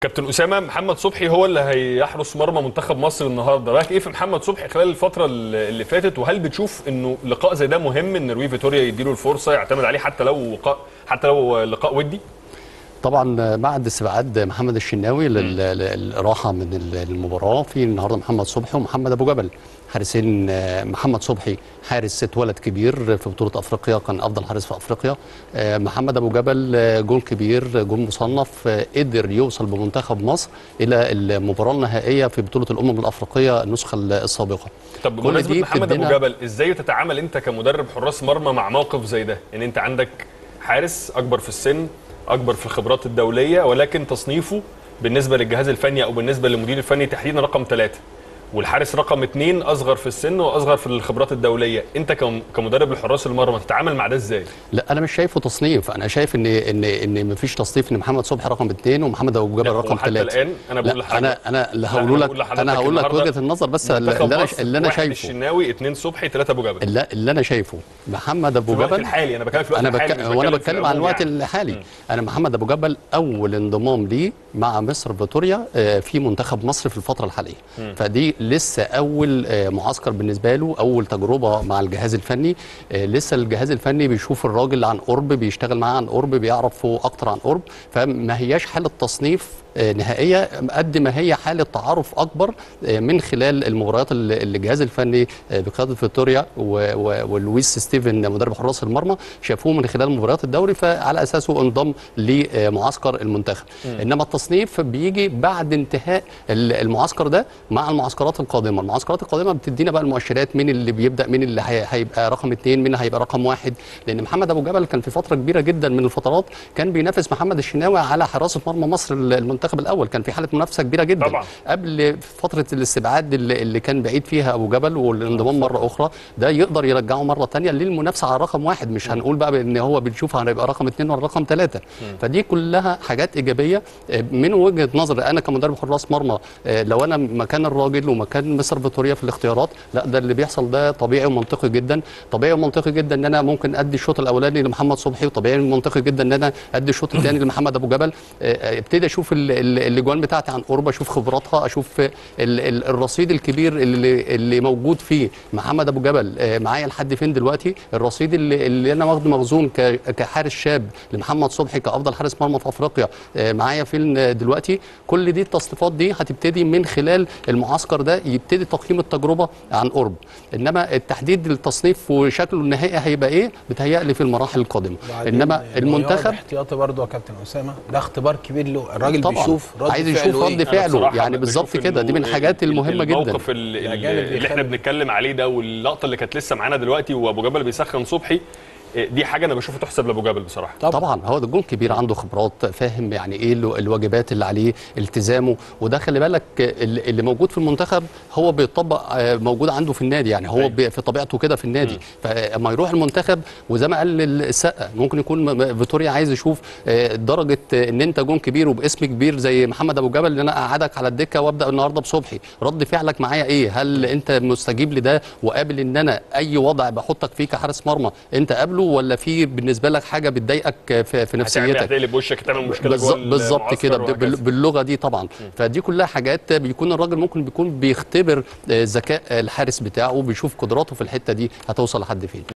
كابتن اسامه محمد صبحي هو اللي هيحرس مرمى منتخب مصر النهارده رايك ايه في محمد صبحي خلال الفتره اللي فاتت وهل بتشوف انه لقاء زي ده مهم ان روي فيتوريا يديله الفرصه يعتمد عليه حتى لو لقاء حتى لو لقاء ودي طبعا بعد استبعاد محمد الشناوي لل- للراحه من المباراه في النهارده محمد صبحي ومحمد ابو جبل حارسين آه، محمد صبحي حارس اتولد كبير في بطوله افريقيا كان افضل حارس في افريقيا آه، محمد ابو جبل آه، جول كبير جول مصنف آه، قدر يوصل بمنتخب مصر الى المباراه النهائيه في بطوله الامم الافريقيه النسخه السابقه طب كل بمناسبه دي محمد ابو بتدينا- جبل ازاي تتعامل انت كمدرب حراس مرمى مع موقف زي ده ان انت عندك حارس اكبر في السن اكبر في الخبرات الدوليه ولكن تصنيفه بالنسبه للجهاز الفني او بالنسبه للمدير الفني تحديدا رقم ثلاثة والحارس رقم اثنين اصغر في السن واصغر في الخبرات الدوليه انت كم- كمدرب لحراس المرمى تتعامل مع ده ازاي لا انا مش شايفه تصنيف انا شايف ان ان ان مفيش تصنيف ان محمد صبحي رقم اثنين ومحمد ابو لا، جبل هو رقم حتى ثلاثه الان انا بقول لا لحضرتك انا انا اللي لا، هقوله أنا لك بقول لحضرتك انا هقول لك النهاردة وجهه النظر بس اللي منتخب انا مصر اللي انا واحد شايفه الشناوي اثنين صبحي ثلاثه ابو جبل اللي, اللي انا شايفه محمد ابو في الوقت جبل الحالي انا بتكلم في الوقت انا الحالي بك... مش وانا في بتكلم عن العموم الوقت يعني. الحالي انا محمد ابو جبل اول انضمام لي مع مصر فيتوريا آه، في منتخب مصر في الفتره الحاليه فدي لسه اول آه، معسكر بالنسبه له اول تجربه مع الجهاز الفني آه، لسه الجهاز الفني بيشوف الراجل عن قرب بيشتغل معاه عن قرب بيعرفه اكتر عن قرب فما هياش حاله تصنيف آه، نهائيه قد ما هي حاله تعارف اكبر آه، من خلال المباريات اللي اللي الجهاز الفني آه، بقياده فيتوريا و- و- ولويس ستيفن مدرب حراس المرمى شافوه من خلال مباريات الدوري فعلى اساسه انضم لمعسكر المنتخب انما التصنيف بيجي بعد انتهاء ال- المعسكر ده مع المعسكرات القادمه المعسكرات القادمه بتدينا بقى المؤشرات مين اللي بيبدا مين اللي هي- هيبقى رقم اثنين مين اللي هيبقى رقم واحد لان محمد ابو جبل كان في فتره كبيره جدا من الفترات كان بينافس محمد الشناوي على حراسه مرمى مصر المنتخب الاول كان في حاله منافسه كبيره جدا طبعا. قبل فتره الاستبعاد اللي, اللي كان بعيد فيها ابو جبل والانضمام مره اخرى ده يقدر يرجعه مره ثانيه للمنافسه على رقم واحد مش هنقول بقى ان هو بنشوف هيبقى رقم اثنين ولا رقم ثلاثه فدي كلها حاجات ايجابيه آه، من وجهه نظري انا كمدرب حراس مرمى آه، لو انا مكان الراجل ومكان مصر فيتوريا في الاختيارات لا ده اللي بيحصل ده طبيعي ومنطقي جدا طبيعي ومنطقي جدا ان انا ممكن ادي الشوط الاولاني لمحمد صبحي وطبيعي ومنطقي جدا ان انا ادي الشوط الثاني لمحمد ابو جبل آه، آه، ابتدي اشوف ال- ال- الاجوان بتاعتي عن قرب اشوف خبراتها اشوف ال- ال- الرصيد الكبير اللي اللي موجود فيه محمد ابو جبل آه، معايا لحد فين دلوقتي الرصيد اللي, اللي انا واخده مخزون ك- كحارس شاب لمحمد صبحي كافضل حارس مرمى في افريقيا آه، معايا فين آه، دلوقتي كل دي التصنيفات دي هتبتدي من خلال المعسكر ده يبتدي تقييم التجربه عن قرب انما التحديد التصنيف وشكله النهائي هيبقى ايه بتهيألي في المراحل القادمه بعدين انما الغياب المنتخب احتياطي برضه يا كابتن اسامه ده اختبار كبير له الراجل طبعا بيشوف رد عايز فعله يشوف إيه. رد أنا فعله بصراحة يعني بشوف بالظبط كده دي من إنه الحاجات ال- المهمه جدا الموقف ال- ال- الأجانب اللي احنا بيخلوا- بنتكلم عليه ده واللقطه اللي كانت لسه معانا دلوقتي وابو جبل بيسخن صبحي إيه، دي حاجه انا بشوفها تحسب لابو جبل بصراحه طبعا. طبعا هو ده جون كبير عنده خبرات فاهم يعني ايه الو- الواجبات اللي عليه التزامه وده خلي بالك اللي اللي موجود في المنتخب هو بيطبق آه، موجود عنده في النادي يعني هو أيوة. بي- في طبيعته كده في النادي فلما يروح المنتخب وزي ما قال السقا ممكن يكون م- م- فيتوريا عايز يشوف آه، درجه آه، ان انت جون كبير وباسم كبير زي محمد ابو جبل ان انا اقعدك على الدكه وابدا النهارده بصبحي رد فعلك معايا ايه هل انت مستجيب لده وقابل ان انا اي وضع بحطك فيه كحارس مرمى انت قابله ولا في بالنسبه لك حاجه بتضايقك في, في هتعمل نفسيتك هتقلب وشك تعمل مشكله بالظبط جوه بالظبط المعسكر كده بال- وهكذا. باللغه دي طبعا فدي كلها حاجات بيكون الراجل ممكن بيكون بيختبر آه، ذكاء الحارس بتاعه بيشوف قدراته في الحته دي هتوصل لحد فين